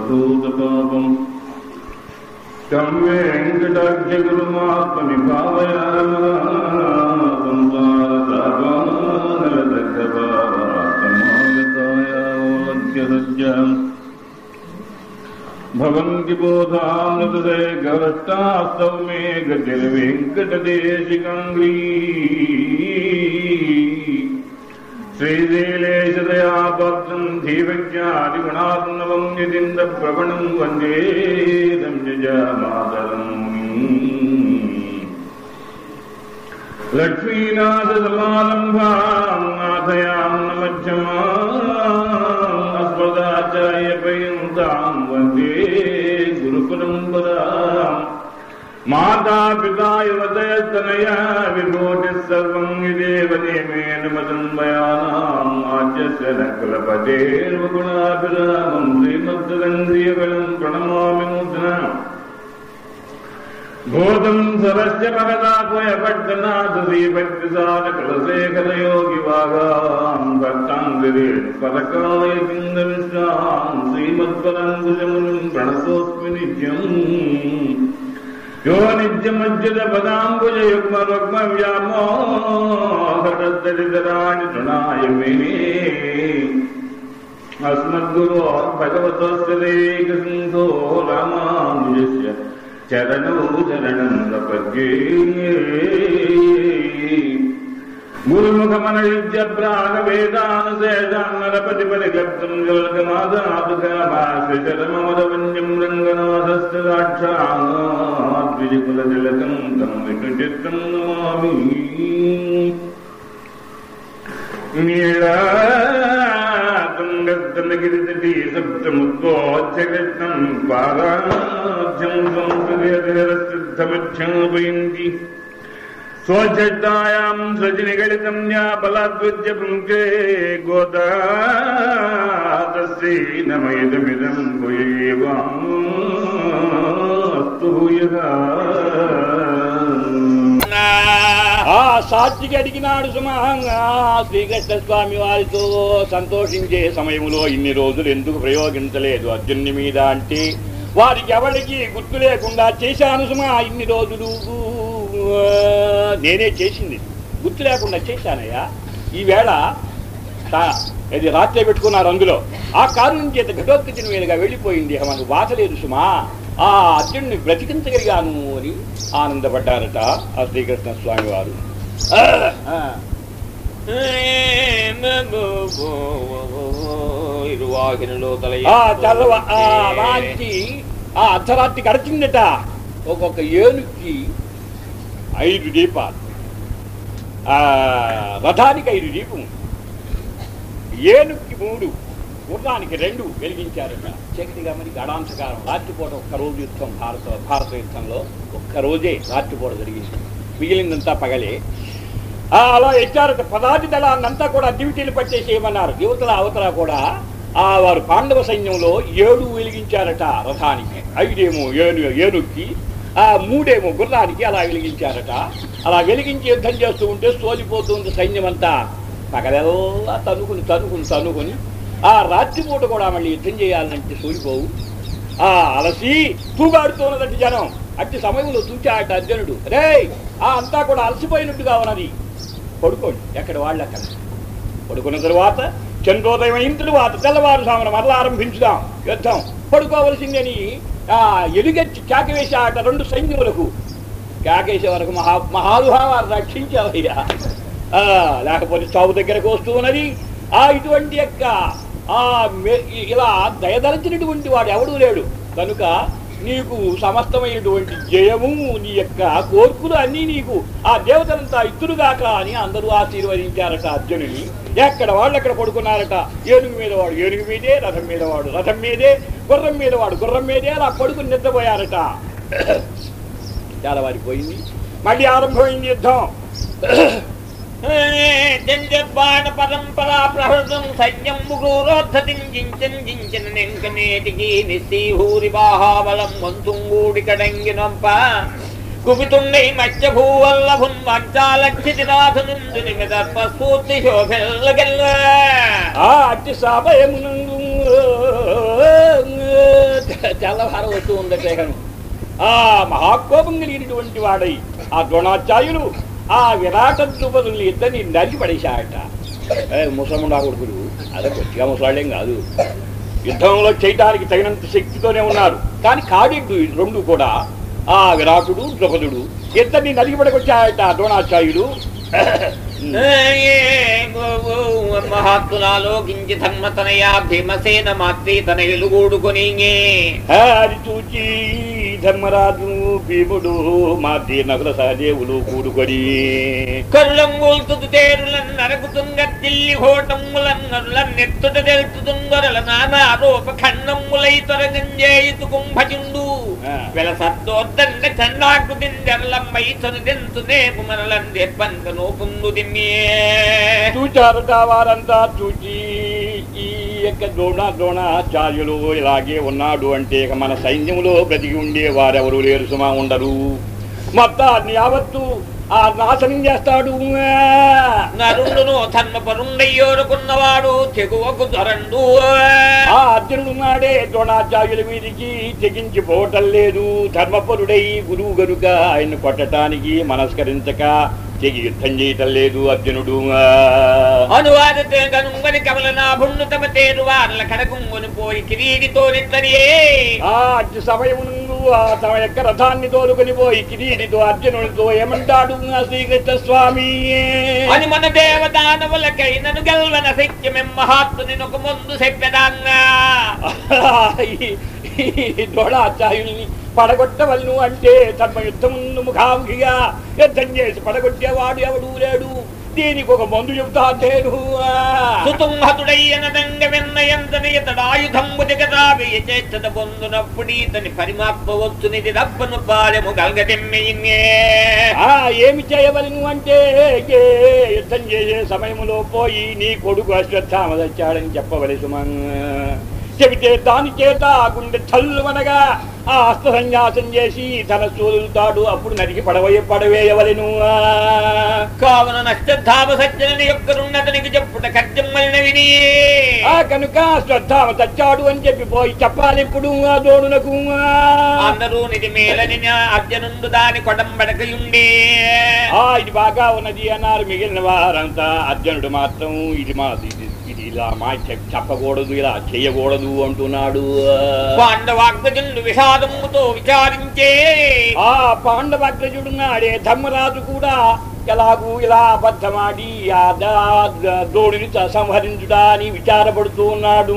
సర్వభూతపాపం तं वेङ्कटाख्यगुरुमात्मनि भावयामागतायावलभ्यसज्जाम् भवन्ति बोधामृतदे गवष्टास्तौ मे गतिर्वेङ्कटदेशिकाङ्ग्री श्रीशैलेशदया भक्तम् धीवज्ञादिगुणात्मवम् यदिन्दप्रवणम् वन्दे संयजामातरम् लक्ष्मीनाथसमारम्भाम् नाथयाम् न मध्यमाम् अस्मदाचार्यपर्यन्ताम् वन्दे गुरुपरम्पराम् माता पिता युवतयस्तनया विभूतिः सर्वम् यदेव नियमेन मदन्मयानाम् आद्यस्य न कुलपतेर्वगुणाभिरामम् श्रीमद्दन्द्रियगणम् प्रणमामि नूतना भूतम् सरस्य भगदात्मयपट्टनाथ श्रीभक्तिसारकुलशेखरयोगिवागाम् भक्ताङ्गिरेण परकालय पिन्दविश्राम् श्रीमत्पराङ्कुशमुनिम् प्रणतोऽस्मि नित्यम् यो नित्यमज्जलपदाम्बुजयुग्मरुग्मव्यामोहरदरिदराणि तृणाय मे अस्मद्गुरो भगवतस्य देकसिन्धो रामानुजस्य चरणौ चरणं प्रपद्ये गुरुमुखमनयुज्य प्रागवेदानुशेषान्नरपतिपरिगर्तुम् जलकमादातुकाभाषचरममदवन्यम् रङ्गनाथस्य साक्षाद्विजकुलतिलकम् तम् विकृचित्तम् नमामि नीलातुङ्गस्तनगिरितटी सप्तमुद्वोच्चकृष्णम् पादाभ्यम् संस्कृतिरसिद्धमच्छापयन्ति स्वच्छतायाम् सजनिगलितम् या बलाद्विद्य पुङ्के गोदातस्यै नमयदमिदम् भूयेवास्तु भूयः ఆ సాత్వికి అడిగినాడు సుమహంగా శ్రీకృష్ణ స్వామి వారితో సంతోషించే సమయంలో ఇన్ని రోజులు ఎందుకు ప్రయోగించలేదు అర్జున్ని మీద అంటే వారికి ఎవరికి గుర్తు లేకుండా చేశాను సుమా ఇన్ని రోజులు ఆ, నేనే చేసింది గుర్తు లేకుండా చేశానయ్యా ఈవేళ తా- ఇది రాత్రి పెట్టుకున్నారు అందులో ఆ కారణం చేత ఘటోత్కచిన మీదుగా వెళ్ళిపోయింది మనకు బాధ లేదు సుమా ఆ అర్జునుని బ్రతికించగలిగాను అని ఆనందపడ్డారట ఆ శ్రీకృష్ణ స్వామి వారు ఆ, ఆ. ఇరువాహినిలో తల ఆ చల్లవ ఆ రాత్రి ఆ అర్ధరాత్రి గడిచిందట ఒక్కొక్క ఏనుక్కి ఐదు దీపాలు ఆ రథానికి ఐదు దీపం ఏనుక్కి మూడు గుర్రానికి రెండు వెలిగించారట చీకటిగా మరి గడాంశకారం రాత్రిపూట ఒక్క రోజు యుద్ధం భారత భారత యుద్ధంలో ఒక్క రోజే రాత్రిపూట జరిగింది మిగిలిందంతా పగలే ఆ, అలా ఎచ్చారట పదాతి దళాన్నంతా కూడా డ్యూటీలు పట్టేసేయమన్నారు యువతల అవతల కూడా ఆ వారు పాండవ సైన్యంలో ఏడు వెలిగించారట రథానికి ఐదేమో ఏను ఏనుక్కి ఆ మూడేమో గుర్రానికి అలా వెలిగించారట అలా వెలిగించి యుద్ధం చేస్తూ ఉంటే సోలిపోతుంది సైన్యం అంతా పగలెల్లా తనుకుని తనుకుని తనుకుని ఆ రాత్రిపూట కూడా మళ్ళీ యుద్ధం చేయాలంటే సోలిపోవు ఆ అలసి తూగాడుతున్నదంటే జనం అట్టి సమయంలో చూచాట అర్జునుడు రే ఆ అంతా కూడా అలసిపోయినట్టుగా ఉన్నది పడుకోండి ఎక్కడ వాళ్ళు అక్కడ పడుకున్న తరువాత చంద్రోదయం అయిన తరువాత తెల్లవారుజామున మరలా ఆరంభించుదాం యుద్ధం పడుకోవలసిందని ఆ ఎలుగెచ్చి కేకవేసే ఆట రెండు సైన్యములకు కేకేసే వరకు మహా మహానుభావాలు రక్షించావయ్యా ఆ, లేకపోతే చావు దగ్గరకు వస్తూ ఉన్నది ఆ ఇటువంటి యొక్క ఆ మె- ఇలా దయదలచినటువంటి వాడు ఎవడూ లేడు కనుక నీకు సమస్తమైనటువంటి జయము నీ యొక్క కోర్కులు అన్నీ నీకు ఆ దేవతలంతా ఇద్దురుగాక అని అందరూ ఆశీర్వదించారట అర్జునుని ఎక్కడ వాళ్ళు ఎక్కడ పడుకున్నారట ఏనుగు మీద వాడు ఏనుగు మీదే రథం మీద వాడు రథం మీదే గుర్రం మీద వాడు గుర్రం మీదే అలా పడుకుని నిద్రపోయారట చాలా వారికి పోయింది మళ్ళీ ఆరంభమైంది యుద్ధం జంజబాణ పరంపరా ప్రహృతం సైన్యం ముగ్గురోద్ధతిం జించన్ జించన నెంకనేటికి నిస్సీభూరి బాహాబలం వంతుంగూడి కడంగినంప కుపితుండై మత్స్య భూవల్లభున్ మంచాలక్షితి నాథనుందు నిమిదర్ప స్ఫూర్తి శోభెల్లగెల్ల ఆ అట్టి సమయమునందు తెల్లవారం వస్తూ ఉందటే కను ఆ మహాకోపం కలిగినటువంటి వాడై ఆ ద్రోణాచార్యులు ఆ విరాట ద్రుపదుల్ని ఇద్దరిని నరికి పడేశాడట ఏ, ముసలముండా కొడుకులు అదే కొద్దిగా ముసలాడేం కాదు యుద్ధంలో చేయటానికి తగినంత శక్తితోనే ఉన్నారు కానీ కాడిడ్డు ఈ రెండు కూడా ఆ విరాటుడు ద్రౌపదుడు ఇద్దరిని నరికి పడకొచ్చాయట ద్రోణాచార్యులు మహాత్ములాలోకించి ధర్మతనయా భీమసేన మాత్రే తన ఎలుగూడుకొని ఆ, అది చూచి ధర్మరాజు భీముడు మా నకుల సహదేవులు కూడుకొని కరుళంగోల్తుదు తేరులన్ నరకుతుంగత్తిల్లి హోటమ్ములన్ నరులన్ నెత్తుట తెలుతుంగొరల నానా రూప ఖండమ్ములై తొరగంజేయుతు కుంభజుండు ఆ. వెల సత్తోర్దండ చండాకు దిండర్లమ్మై తొనదెంతునే కుమరలన్ దెప్పంక నోపుందు దిమ్మే చూచారట వారంతా చూచి ఈ యొక్క ద్రోణ ద్రోణాచార్యులు ఇలాగే ఉన్నాడు అంటే ఇక మన సైన్యంలో బ్రతికి ఉండే వారెవరు లేరు సుమా ఉండరు మొత్తాన్ని యావత్తు ఆ నాశనం చేస్తాడు నరుండును ధర్మపరుండయ్యోరుకున్నవాడు తెగువకు దొరండు ఆ అర్జునుడు నాడే ద్రోణాచార్యుల మీదికి తెగించి పోవటం లేదు ధర్మపరుడై గురువు గనుక ఆయన కొట్టడానికి మనస్కరించక తెగి యుద్ధం చేయటం లేదు అర్జునుడు అనువాదతే గనుంగని కమలనాభుండు తమ తేరు వారల కడకుంగుని పోయి కిరీడితో నిత్తరియే ఆ అర్జు సమయమునందు ఆ తమ యొక్క రథాన్ని తోలుకొని పోయి కిరీటితో అర్జునుడితో ఏమంటాడు ఆ శ్రీకృష్ణ స్వామి అని మన దేవదానవులకై నన్ను గెల్వన శక్యమెం మహాత్ముని ఒక ముందు చెప్పెదాంగా ఈ- ఈ ద్రోణాచార్యుల్ని పడగొట్టవలను అంటే ధర్మ యుద్ధముందు ముఖాముఖిగా యుద్ధం చేసి పడగొట్టేవాడు ఎవడు లేడు దీనికి ఒక మందు చెబుతా నేను సుతుంహతుడయ్యనదంగ విన్నయంతని ఇతడాయుధంబు దిగదావి చేష్టత పొందునప్పుడు ఇతని పరిమాపవచ్చునిది దప్పను పాలెము గల్గదెమ్మెయిన్నే ఆ ఏమి చేయవలను అంటే ఏ యుద్ధం చేసే సమయంలో పోయి నీ కొడుకు అశ్వత్థామ వచ్చాడని చెప్పవలసి మన చెబితే దాని చేత ఆ గుండె చల్లువనగా ఆ హస్త సన్యాసం చేసి తన చూలుతాడు అప్పుడు నరికి పడవే పడవేయవలెను కావున నష్టధామ సజ్జనని యొక్క రున్నతనికి చెప్పుట కర్జమ్మలిన విని ఆ కనుక శ్రద్ధామ చచ్చాడు అని చెప్పి పోయి చెప్పాలి ఇప్పుడు ఆ దోడునకు అందరూ నిధి మేలని అర్జునుండు దాని కొడంబడకయుండే ఆ ఇది బాగా ఉన్నది అన్నారు మిగిలిన వారంతా అర్జునుడు మాత్రం ఇది మా ఇది ఇది ఇలా మా చె- చెప్పకూడదు ఇలా చేయకూడదు అంటున్నాడు పాండవాగ్రజుండు విషాదముతో విచారించే ఆ పాండవాగ్రజుడున్నాడే ధర్మరాజు కూడా ఎలాగూ ఇలా అబద్ధమాడి ఆ దా- ద్రోణుని త- సంహరించుడా అని విచారపడుతూ ఉన్నాడు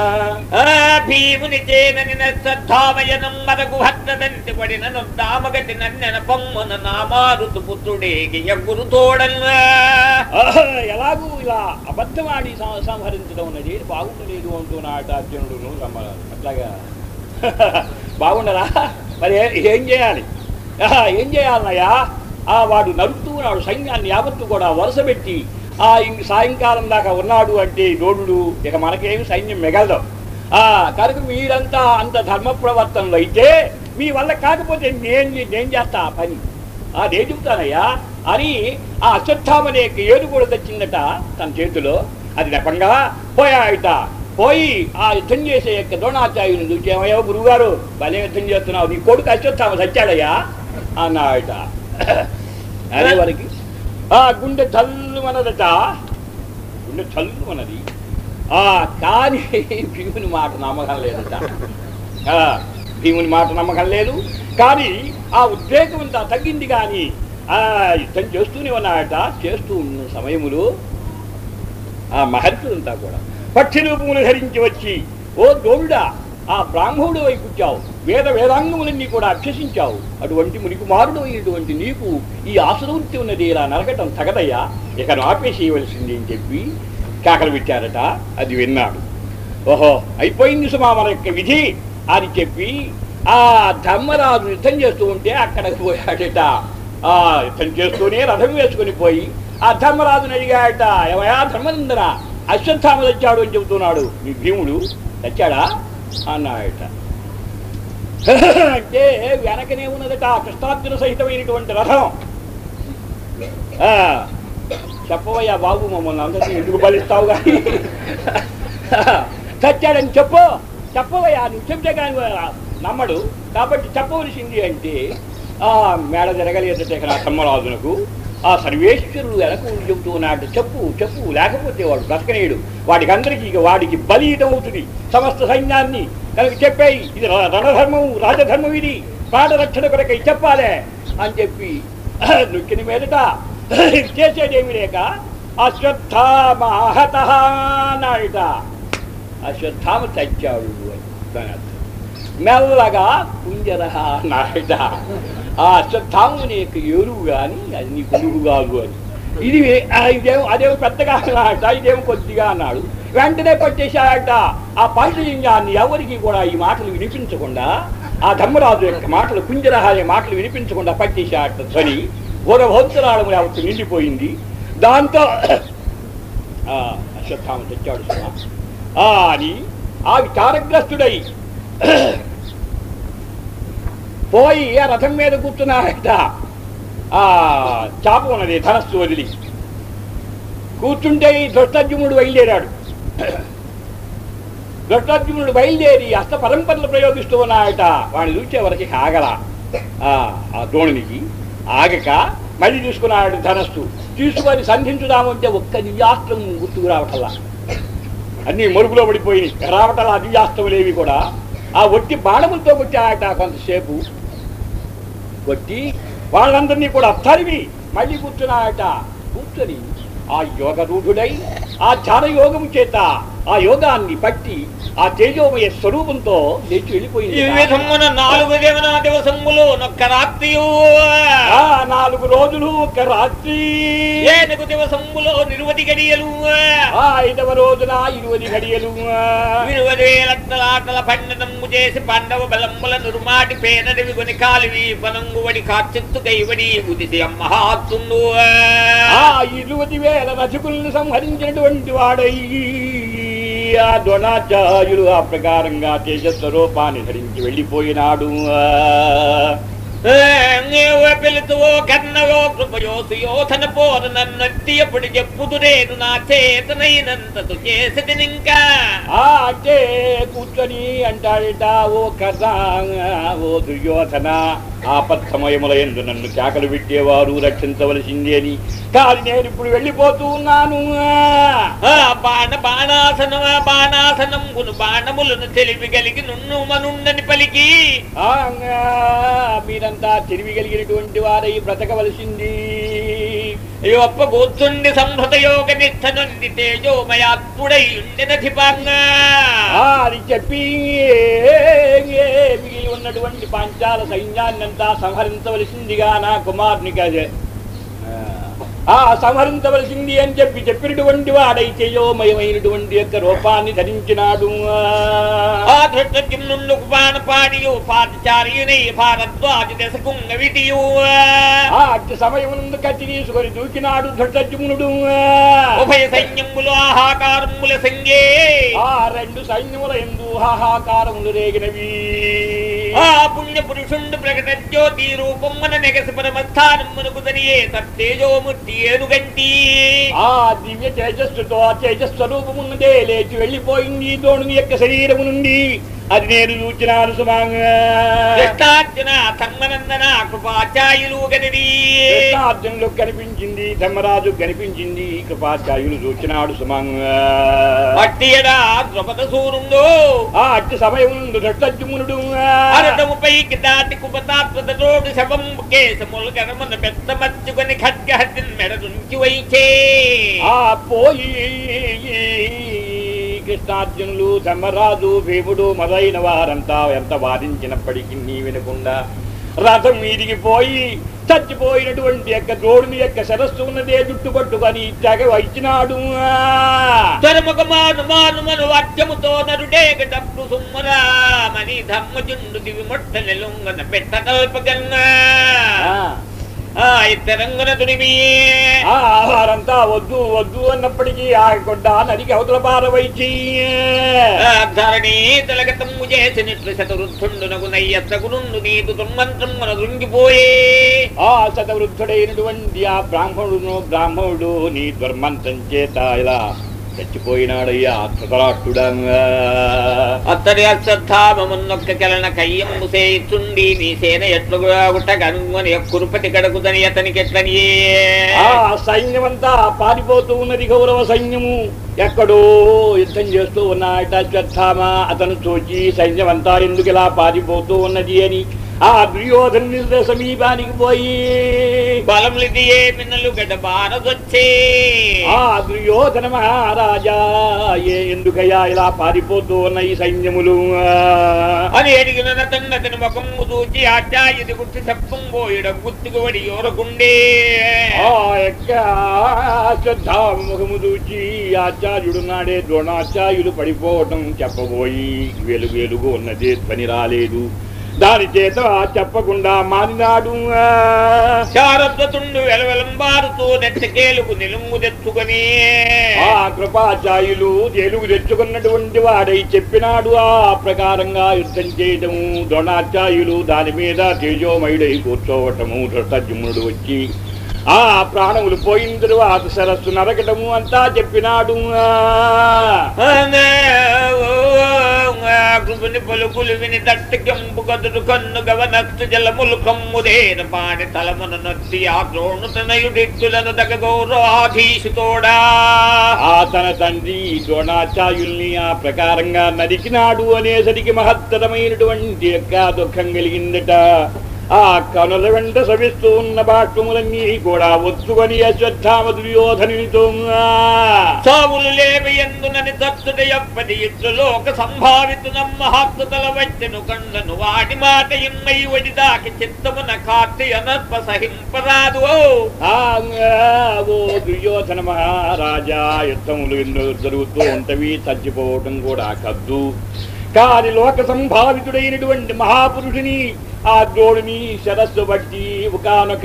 ఆ భీముని చేనని శ్రద్ధామయనం మరకు భద్రదంతి పడిన దామగతి నన్నెన పొమ్మన నామారుతు పుత్రుడే గురు తోడన్నా ఆహా, ఎలాగూ ఇలా అబద్ధమాడి సం- సంహరించడం అనేది బాగుండలేదు అంటున్నాడు అర్జునుడును సంబరాలు అట్లాగా బాగుండరా మరి ఏ- ఏం చేయాలి ఆహా, ఏం చేయాలన్నయ్యా ఆ వాడు నరుకుతూ ఉన్నాడు సైన్యాన్ని యావత్తు కూడా వరుస పెట్టి ఆ ఇంక సాయంకాలం దాకా ఉన్నాడు అంటే దోడుడు ఇక మనకేమి సైన్యం మిగలదు ఆ కనుక మీరంతా అంత ధర్మ ప్రవర్తనలు అయితే మీ వల్ల కాకపోతే నేను నేను చేస్తా ఆ పని అదే చెబుతానయ్యా అని ఆ అశ్వత్థామనే ఏడు కూడా తెచ్చిందట తన చేతిలో అది నెపంగా పోయాయట పోయి ఆ యుద్ధం చేసే యొక్క ద్రోణాచార్యుని చూసి ఏమయ్యో గురువుగారు భలే యుద్ధం చేస్తున్నావు నీ కొడుకు అశ్వత్థామ చచ్చాడయ్యా అన్నాడట అదే వరకు ఆ గుండె చల్లు మనదట గుండె చల్లు మనది ఆ కానీ భీముని మాట నమ్మకం లేదట ఆ, భీముని మాట నమ్మకం లేదు కానీ ఆ ఉద్రేకం అంతా తగ్గింది కానీ ఆ యుద్ధం చేస్తూనే ఉన్నాడట చేస్తూ ఉన్న సమయములో ఆ మహర్షులంతా కూడా పక్షి రూపమును ధరించి వచ్చి ఓ ద్రోణుడా ఆ బ్రాహ్మణుడు వైపు వచ్చావు వేద వేదాంగములన్నీ కూడా అభ్యసించావు అటువంటి మునికుమారుడు అయినటువంటి నీకు ఈ ఆసురవృత్తి ఉన్నది ఇలా నరకటం తగదయ్యా ఇక ఆపేసేయవలసింది అని చెప్పి కేకలు పెట్టారట అది విన్నాడు ఓహో అయిపోయింది సుమా మన యొక్క విధి అని చెప్పి ఆ ధర్మరాజు యుద్ధం చేస్తూ ఉంటే అక్కడికి పోయాడట ఆ యుద్ధం చేస్తూనే రథం వేసుకుని పోయి ఆ ధర్మరాజుని అడిగాడట ఏమయ్యా ధర్మనందన అశ్వత్థామ తెచ్చాడు అని చెబుతున్నాడు మీ భీముడు తెచ్చాడా అన్నాడట అంటే వెనకనే ఉన్నదట ఆ కృష్ణార్జున సహితమైనటువంటి రథం ఆ, చెప్పవయ్యా బాబు మమ్మల్ని అందరినీ ఎందుకు బలిస్తావు కానీ చచ్చాడని చెప్పు చెప్పవయ్యా నువ్వు చెప్తే కానీ నమ్మడు కాబట్టి చెప్పవలసింది అంటే ఆ మేడ జరగలేదట ఇక్కడ ధర్మరాజునకు ఆ సర్వేశ్వరుడు వెనక ఉండి చెబుతూ ఉన్నాడు చెప్పు చెప్పు లేకపోతే వాడు బ్రతకనేడు వాడికి అందరికీ ఇక వాడికి బలీతం అవుతుంది సమస్త సైన్యాన్ని కనుక చెప్పాయి ఇది ర- రణధర్మం రాజధర్మం ఇది ప్రాణరక్షణ కొరకై చెప్పాలే అని చెప్పి నొక్కిన మీదట చేసేదేమి లేక అశ్వత్థామహత అన్నాడట అశ్వత్థామ చచ్చాడు అని దాని అర్థం. మెల్లగా కుంజరహ అన్నాడట ఆ అశ్వత్థాముని యొక్క ఎరువు కానీ అది నీ కొడుకు కాదు అని ఇది ఆ, ఇదేమో అదేమో పెద్దగా అన్నాడట ఇదేమో కొద్దిగా అన్నాడు వెంటనే పట్టేశాడట ఆ పంచలింగాన్ని ఎవరికి కూడా ఈ మాటలు వినిపించకుండా ఆ ధర్మరాజు యొక్క మాటలు కుంజరహ అనే మాటలు వినిపించకుండా పట్టేశాడట ధ్వని ఘోరభౌత్తరాళము యావత్తు నిండిపోయింది దాంతో ఆ, అశ్వత్థామ తెచ్చాడు సుమా. ఆ అని ఆ విచారగ్రస్తుడై పోయి ఆ రథం మీద కూర్చున్నాడట ఆ చాప ఉన్నది ధనస్సు వదిలి కూర్చుంటే ఈ దృష్టజ్ఞుడు బయలుదేరాడు దృష్టజ్ఞుడు బయలుదేరి అస్త పరంపరలు ప్రయోగిస్తూ ఉన్నాడట వాడిని చూసే వరకు ఆగల ఆ ఆ ద్రోణునికి ఆగక మళ్ళీ తీసుకున్నాడు ధనస్సు తీసుకొని సంధించుదామంటే ఒక్క దివ్యాస్త్రం గుర్తుకు రావటల్లా అన్ని మరుగులో పడిపోయినాయి రావటల్లా దివ్యాస్త్రములేవి కూడా ఆ ఒట్టి బాణములతో కొట్టాడట కొంతసేపు కొట్టి వాళ్ళందరినీ కూడా తరిమి మళ్ళీ కూర్చున్నాడట కూర్చొని ఆ యోగ రూఢుడై ఆ ధ్యాన యోగము చేత ఆ యోగాన్ని పట్టి ఆ తేజోమయ స్వరూపంతో లేచి ఈ వెళ్ళిపోయింది విధమున నాలుగు దేవన దివసములు నొక్క రాత్రియు ఆ నాలుగు రోజులు ఒక రాత్రి ఏనుగు దివసములో నిరువది గడియలు ఆ ఐదవ రోజున ఇరువది గడియలు విరువది వేలట్టలాటల పండనము చేసి పండవ బలంబుల నురుమాటి పేనడివి కొని కాలివి పనంగువడి కాచెత్తు కైవడి ఉదిసి అమ్మహాత్తుండు ఆ ఇరువది వేల రజకుల్ని సంహరించినటువంటి వాడై ఆ ద్రోణాచార్యుడు ఆ ప్రకారంగా తేజస్వరూపాన్ని ధరించి వెళ్ళిపోయినాడు పిలుతువో కన్నవో కృపయో సుయోధన పోరు నన్నట్టియప్పుడు చెప్పుదురేను నా చేతనైనంతకు చేసి ఇంకా ఆ అంటే కూర్చొని అంటాడట ఓ కథ ఓ దుర్యోధన ఆపత్సమయముల ఎందు నన్ను శాఖలు పెట్టేవారు రక్షించవలసింది అని కానీ నేను ఇప్పుడు వెళ్ళిపోతూ ఉన్నాను ఆ బాణ బాణాసన బాణాసనం గును బాణములను తెలివి కలిగి నున్ను మనుండని పలికి ఆ, మీరంతా తెలివి కలిగినటువంటి వారై బ్రతకవలసింది యొప్ప కూర్చుండి సంహృత యోగ నిష్ట నుండి తేజోమయాత్ముడై ఉండినధిపాంగా ఆ, అది చెప్పి మిగిలి ఉన్నటువంటి పాంచాల సైన్యాన్నంతా సంహరించవలసిందిగా నా కుమారునికి అదే ఆ సంహరించవలసింది అని చెప్పి చెప్పినటువంటి వాడై తేజోమయమైనటువంటి యొక్క రూపాన్ని ధరించినాడు ఆ ధృష్టజ్ఞం నుండు బాణ పాడియు పాదచార్యునై భారద్వాజ దశకుంగ విటియు ఆ అట్టి సమయమునందు కత్తి తీసుకొని దూకినాడు ధృష్టజ్ఞునుడు ఉభయ సైన్యములు ఆహాకారముల సంగే ఆ రెండు సైన్యముల ఎందు హాహాకారములు రేగినవి ఆ పుణ్య పురుషుండు ప్రకట జ్యోతి రూపమ్మన నెగసి పరమస్థానమునకు తనియే తేజోమూర్తి ఏనుగంటి ఆ దివ్య తేజస్సుతో ఆ తేజస్వరూపమున్నదే లేచి వెళ్ళిపోయింది ద్రోణుని యొక్క శరీరము నుండి అది నేను చూచినాను సుమాంగా కృష్ణార్జున తన్మనందన కృపాచార్యులు గనిది కృష్ణార్జునులకు కనిపించింది ధర్మరాజు కనిపించింది కృపాచార్యులు చూచినాడు సుమంగా పట్టియడా ద్రుపద సూరుండు ఆ అట్టి సమయం దృష్టజ్మునుడు అరటముపైకి దాటి కుపతాత్మత రోడ్డు శవం కేశములు కరమన పెద్ద మచ్చుకొని ఖడ్గహద్దిన్ మెడ నుంచి వైచే ఆ పోయి కృష్ణార్జునులు ధర్మరాజు భీముడు మొదలైన వారంతా ఎంత వాదించినప్పటికీ నీ వినకుండా రథం మీదికి పోయి చచ్చిపోయినటువంటి యొక్క ద్రోణుని యొక్క శరస్సు ఉన్నదే జుట్టు పట్టుకొని తెగ వచ్చినాడు తరుముఖ మాను మాను మను వాక్యముతో నరుడే గడప్పు సుమ్మరా మని ధమ్మజుండు దివి మొట్ట నెలుంగన పెట్ట కల్పగన్నా ఆ ఇద్దరంగున తుడిమి ఆ వారంతా వద్దు వద్దు అన్నప్పటికీ ఆగకుండా నదికి అవతల పారవైచి ధరణి తలగతము చేసినట్లు శతవృద్ధుండునకు నయ్యత్తగునుండు నీకు దుర్మంత్రమున దృంగిపోయే ఆ శతవృద్ధుడైనటువంటి ఆ బ్రాహ్మణుడును బ్రాహ్మణుడు నీ దుర్మంత్రం చేత ఇలా చచ్చిపోయినాడయ్యా ధృతరాష్ట్రుడంగా అత్తడి అశ్వత్థామమున్నొక్క కెలన కయ్యము సేయిచుండి నీ సేన ఎట్లు గుట్ట కనుగొని కురుపతి కడుకుదని అతనికి ఎట్లని ఆ సైన్యమంతా పారిపోతూ ఉన్నది గౌరవ సైన్యము ఎక్కడో యుద్ధం చేస్తూ ఉన్నాయట అశ్వత్థామ అతను చూచి సైన్యమంతా ఎందుకు ఇలా పారిపోతూ ఉన్నది అని ఆ దుర్యోధను సమీపానికి పోయి బలములిది ఏ మిన్నలు గడ్డ బారదొచ్చే ఆ దుర్యోధన మహారాజా ఏ ఎందుకయ్యా ఇలా పారిపోతూ ఉన్న ఈ సైన్యములు అని అడిగిన అతను అతని ముఖము చూచి ఆచార్యది గుర్తి చెప్పం పోయిడ గుర్తుకు వడి యోరకుండే ఆ యొక్క శ్రద్ధాముఖము చూచి ఆచార్యుడు నాడే ద్రోణాచార్యులు పడిపోవటం చెప్పబోయి వెలుగు వెలుగు ఉన్నదే ధ్వని రాలేదు దాని చేత చెప్పకుండా మారినాడు శారద్వతుండు వెలవెలంబారుతూ నెట్టకేలుకు నిలుము తెచ్చుకొని ఆ కృపాచార్యులు తెలుగు తెచ్చుకున్నటువంటి వాడై చెప్పినాడు ఆ ప్రకారంగా యుద్ధం చేయటము ద్రోణాచార్యులు దాని మీద తేజోమయుడై కూర్చోవటము ధృతజుమ్నుడు వచ్చి ఆ ప్రాణములు పోయిన తరువాత సరస్సు నరకటము అంతా చెప్పినాడు కృపుని పలుకులు విని దట్టకెంపు కదుడు కన్ను గవనత్తు జలములు కమ్ముదేన పాడి తలమున నొత్తి ఆ ద్రోణు తనయుడిత్తులను దగ గౌరవాధీశుతోడా ఆ తన తండ్రి ద్రోణాచార్యుల్ని ఆ ప్రకారంగా నరికినాడు అనేసరికి మహత్తరమైనటువంటి యొక్క దుఃఖం కలిగిందట ఆ కనుల వెంట సవిస్తూ ఉన్న బాష్పములన్నీ కూడా ఒత్తుకొని అశ్వత్థామ దుర్యోధనునితో సావులు లేవి ఎందునని తత్తుడ ఎప్పటి ఇట్లు లోక సంభావితున మహాత్తుతల వచ్చెను కండను వాడి మాట ఇమ్మై వడి దాకి చిత్తమున కాటి అనర్ప సహింపరాదు ఆ ఓ దుర్యోధన మహారాజా యుద్ధములు ఎన్నో జరుగుతూ ఉంటవి చచ్చిపోవటం కూడా కద్దు కాని లోక సంభావితుడైనటువంటి మహాపురుషుని ఆ ద్రోణుని శరస్సు బట్టి ఒకనొక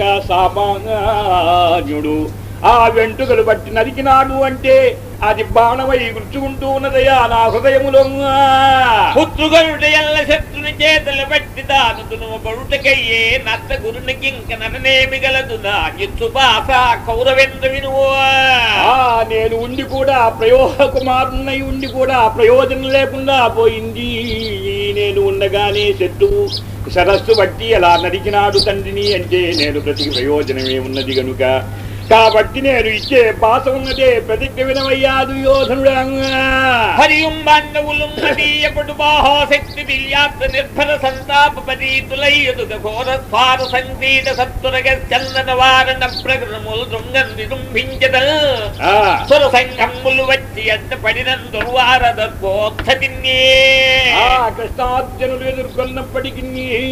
సామాన్యుడు ఆ వెంట్రుకలు బట్టి నరికినాడు అంటే అది బాణమై గుర్చుకుంటూ ఉన్నదయ్యా నా హృదయములో పుత్రుగరుడు ఎల్ల శత్రుని చేతులు బట్టి దానుతును బడుటకయ్యే నత్త గురునికి ఇంక నటనేమి గలదు నా ఎత్తు బాస కౌరవెందు వినువో ఆ నేను ఉండి కూడా ప్రయోగ కుమారున్నై ఉండి కూడా ప్రయోజనం లేకుండా పోయింది నేను ఉండగానే శత్రువు సరస్సు బట్టి అలా నరికినాడు తండ్రిని అంటే నేను ప్రతి ప్రయోజనమే ఉన్నది గనుక కాబట్టి నేను ఇచ్చే బాస ఉన్నదే ప్రతిజ్ఞ వినవయ్యా దుర్యోధనుడా హరియుం బాంధవులు మదీయపడు బాహోశక్తి దిల్యాత్త నిర్భర సంతాప పరీతులయ్యదుగ ఘోర స్వార సంగీత సత్వరగ చందన వారణ ప్రకృతములు దృంగం నిరుంభించద ఆ, సుర సంఘములు వచ్చి అంత పడిన దుర్వారద కోత్తదిన్నే ఆ కృష్ణార్జునులు ఎదుర్కొన్నప్పటికీ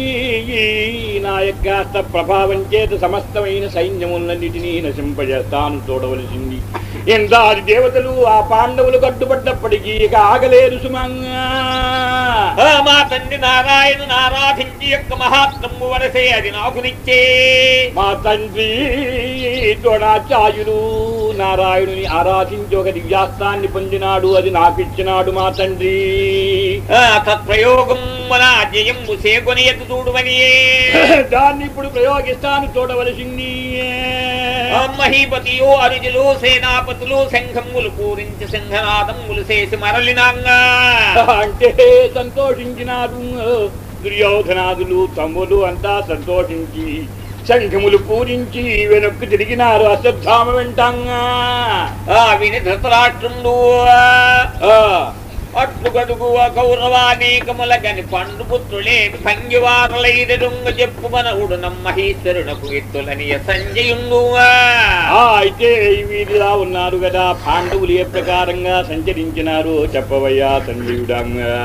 నా యొక్క హస్త ప్రభావం చేత సమస్తమైన సైన్యములన్నిటినీ నశింపజేస్తాను చూడవలసింది ఎందాది దేవతలు ఆ పాండవులు కట్టుబడ్డప్పటికీ ఇక ఆగలేరు సుమంగా ఆ మా తండ్రి నారాయణుని ఆరాధించి యొక్క మహాత్మము వరసే అది నాకు నిచ్చే మా తండ్రి ద్రోణాచార్యులు నారాయణుని ఆరాధించి ఒక దివ్యాస్తాన్ని పొందినాడు అది నాకు ఇచ్చినాడు మా తండ్రి ఆ తత్ప్రయోగం మన జయం సేకొని ఎత్తు చూడుమని దాన్ని ఇప్పుడు ప్రయోగిస్తాను చూడవలసింది ఆ మహీపతియో అరుజులు సేనాపతులు శంఖములు పూరించి సింహనాదములు చేసి మరలినాంగా అంటే సంతోషించినారు దుర్యోధనాదులు తమ్ములు అంతా సంతోషించి శంఖములు పూరించి వెనక్కు తిరిగినారు అశ్వత్థామ వెంటంగా ఆ విని ధృతరాష్ట్రుండు ఆ, అట్లు గడుగు కౌరవానీకముల గని పండు పుత్రులే భంగివారలైదరుంగ చెప్పు మనవుడు నమ్మహీశ్వరునకు ఎత్తులని సంజయుండు ఆ, అయితే వీరిలా ఉన్నారు కదా పాండవులు ఏ ప్రకారంగా సంచరించినారు చెప్పవయ్యా సంజీవుడంగా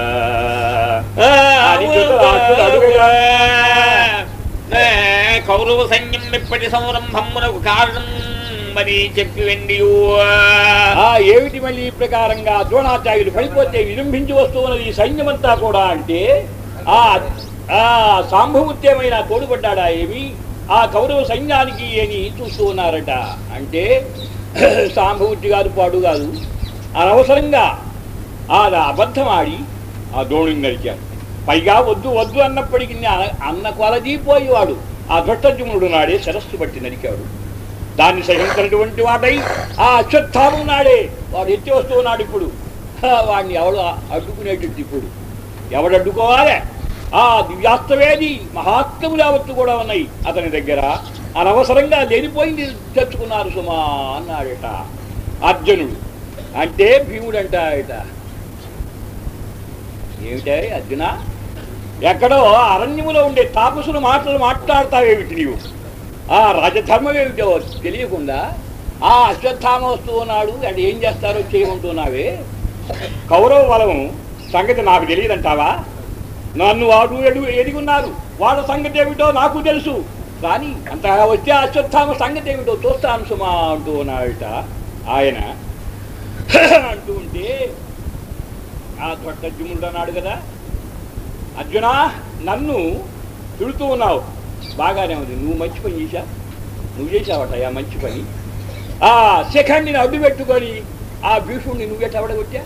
అని ధృతరాష్ట్రుడు అడుగగా కౌరవ సైన్యం ఇప్పటి సంరంభమునకు కారణం మరి చెప్పి వెండి ఆ ఏమిటి మళ్ళీ ఈ ప్రకారంగా ద్రోణాచార్యులు పడిపోతే విజృంభించి వస్తూ ఉన్నది ఈ సైన్యమంతా కూడా అంటే ఆ ఆ సాంభవత్యమైన తోడుపడ్డాడా ఏమి ఆ కౌరవ సైన్యానికి అని చూస్తూ ఉన్నారట అంటే సాంభవతి కాదు పాడు కాదు అనవసరంగా ఆ అబద్ధం ఆడి ఆ ద్రోణుని నరికాడు పైగా వద్దు వద్దు అన్నప్పటికీ అన్న కొలదీపోయేవాడు ఆ దుష్టజుమునుడు నాడే శరస్సు బట్టి నరికాడు దాన్ని సహించినటువంటి వాడై ఆ అశ్వత్థాము నాడే వాడు ఎత్తి వస్తూ ఉన్నాడు ఇప్పుడు హా, వాడిని ఎవడు అడ్డుకునేటట్టు ఇప్పుడు ఎవడు అడ్డుకోవాలి ఆ దివ్యాస్తవేది మహాత్ములు యావత్తు కూడా ఉన్నాయి అతని దగ్గర అనవసరంగా లేనిపోయింది తెచ్చుకున్నారు సుమా అన్నాడట అర్జునుడు అంటే భీముడు అంటాడట ఏమిటే అర్జున ఎక్కడో అరణ్యములో ఉండే తాపసులు మాటలు మాట్లాడతావేమిటి నీవు ఆ రాజధర్మం ఏమిటో తెలియకుండా ఆ అశ్వత్థామ వస్తూ ఉన్నాడు అంటే ఏం చేస్తారో చేయమంటున్నావే కౌరవ బలం సంగతి నాకు తెలియదంటావా నన్ను వాడు ఎడు ఎదిగున్నారు వాళ్ళ సంగతి ఏమిటో నాకు తెలుసు కానీ అంతగా వచ్చే అశ్వత్థామ సంగతి ఏమిటో చూస్తాను సుమా అంటూ ఉన్నాడట ఆయన అంటూ ఉంటే ఆ తొట్టజ్జుముడు అన్నాడు కదా అర్జున నన్ను తిడుతూ ఉన్నావు బాగానే ఉంది నువ్వు మంచి పని చేశా నువ్వు చేసావట ఆ మంచి పని ఆ శిఖండిని అడ్డు పెట్టుకొని ఆ భీషుణ్ణి నువ్వే టవడగొట్టా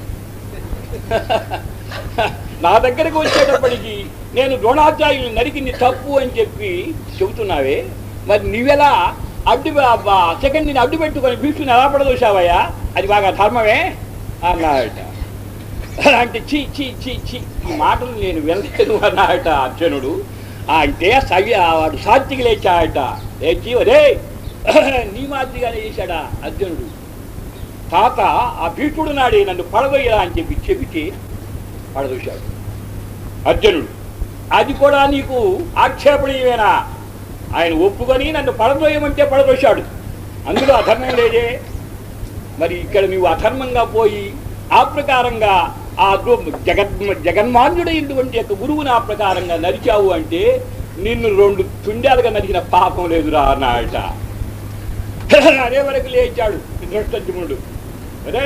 నా దగ్గరకు వచ్చేటప్పటికి నేను ద్రోణాచార్యుని నరికింది తప్పు అని చెప్పి చెబుతున్నావే మరి నువ్వెలా అడ్డు సెకండ్ని అడ్డు పెట్టుకొని భీష్ముని ఎలా పడదోసావయ్యా అది బాగా ధర్మమే అన్నాడట అంటే చీ చీ చీ చీ ఈ మాటలు నేను వినలేదు అన్నాడట అర్జునుడు ఆ అంటే సవి ఆ వాడు సాత్వికి లేచాడట లేచి ఒరే నీ మాదిరిగానే చేశాడా అర్జునుడు తాత ఆ భీష్ముడు నాడే నన్ను పడదోయ్యరా అని చెప్పి చెబితే పడదోశాడు అర్జునుడు అది కూడా నీకు ఆక్షేపణీయమేనా ఆయన ఒప్పుకొని నన్ను పడదోయమంటే పడదోశాడు అందులో అధర్మం లేదే మరి ఇక్కడ నువ్వు అధర్మంగా పోయి ఆ ప్రకారంగా ఆ దో- జగన్ జగన్మాన్యుడైనటువంటి యొక్క గురువుని ఆ ప్రకారంగా నరిచావు అంటే నిన్ను రెండు తుండాలుగా నరికిన పాపం లేదురా అన్నాడట అదే వరకు లేచాడు దృష్టజ్ఞుడు అరే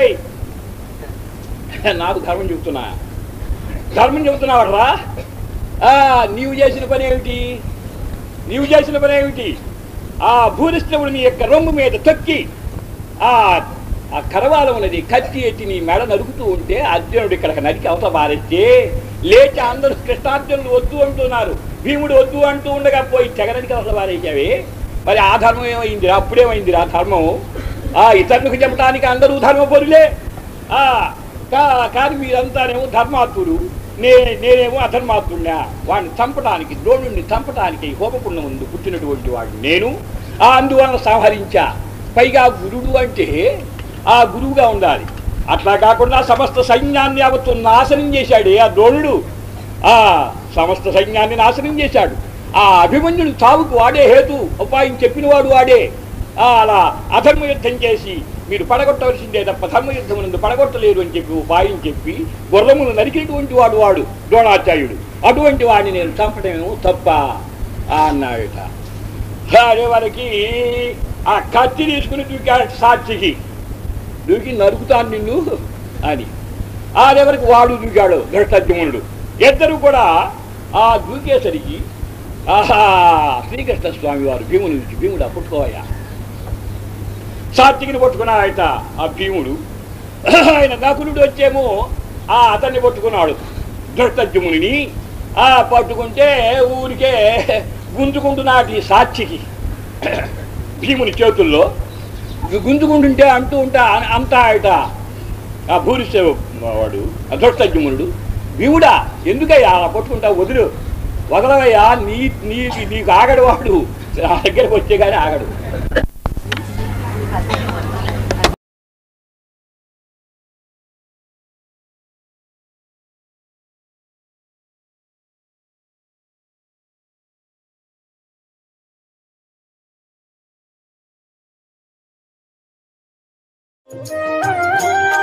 నాకు ధర్మం చెబుతున్నా ధర్మం చెబుతున్నావు రా నీవు చేసిన పని ఏమిటి నీవు చేసిన పని ఏమిటి ఆ భూరిష్ఠవుడు నీ యొక్క రొమ్ము మీద తొక్కి ఆ ఆ కరవాలం ఉన్నది కత్తి ఎత్తి నీ మెడ నరుకుతూ ఉంటే అర్జునుడు ఇక్కడ నరికి అవత బారెత్తే లేచి అందరూ కృష్ణార్జునుడు వద్దు అంటున్నారు భీముడు వద్దు అంటూ ఉండగా పోయి తెగనరికి అవత బారేసావే మరి ఆ ధర్మం ఏమైందిరా అప్పుడేమైందిరా ధర్మం ఆ ఇతరులకు చెప్పడానికి అందరూ ధర్మపరులే ఆ కా- కానీ మీరంతానేమో ధర్మాత్ముడు నే నేనేమో అధర్మాత్ముడినా వాడిని చంపడానికి ద్రోణుడిని చంపడానికి హోమకుండ ముందు పుట్టినటువంటి వాడు నేను ఆ అందువలన సంహరించా పైగా గురుడు అంటే ఆ గురువుగా ఉండాలి అట్లా కాకుండా సమస్త సైన్యాన్ని యావత్తు నాశనం చేశాడే ఆ ద్రోణుడు ఆ సమస్త సైన్యాన్ని నాశనం చేశాడు ఆ అభిమన్యుడు చావుకు వాడే హేతు ఉపాయం చెప్పినవాడు వాడే ఆ, అలా అధర్మ యుద్ధం చేసి మీరు పడగొట్టవలసిందే తప్ప ధర్మ యుద్ధం నందు పడగొట్టలేరు అని చెప్పి ఉపాయం చెప్పి గుర్రమును నరికినటువంటి వాడు వాడు ద్రోణాచార్యుడు అటువంటి వాడిని నేను చంపడమేమో తప్ప అన్నాడట అదే వరకు ఆ కత్తి తీసుకుని దూకాడు సాక్షికి దూకి నరుకుతాను నిన్ను అని అదే వరకు వాడు దూకాడు ధృష్టజ్ఞమునుడు ఇద్దరు కూడా ఆ దూకేసరికి ఆహా శ్రీకృష్ణ స్వామి వారు భీముని నుంచి భీముడు పుట్టుకోవయ్యా సాత్వికిని పట్టుకున్నాడట ఆ భీముడు ఆయన నకులుడు వచ్చేమో ఆ అతన్ని పట్టుకున్నాడు ధృష్టజ్ఞముని ఆ పట్టుకుంటే ఊరికే గుంజుకుంటున్నాడు ఈ సాక్షికి భీముని చేతుల్లో గుంజుకుంటుంటే అంటూ ఉంటా అంతా ఆయట ఆ భూరిసే వాడు అధృష్టజ్ఞమునుడు భీముడా ఎందుకయ్యా అలా పట్టుకుంటా వదులు వదలవయ్యా నీ నీ నీకు ఆగడు వాడు నా దగ్గరకు వచ్చే కానీ ఆగడు Thank you.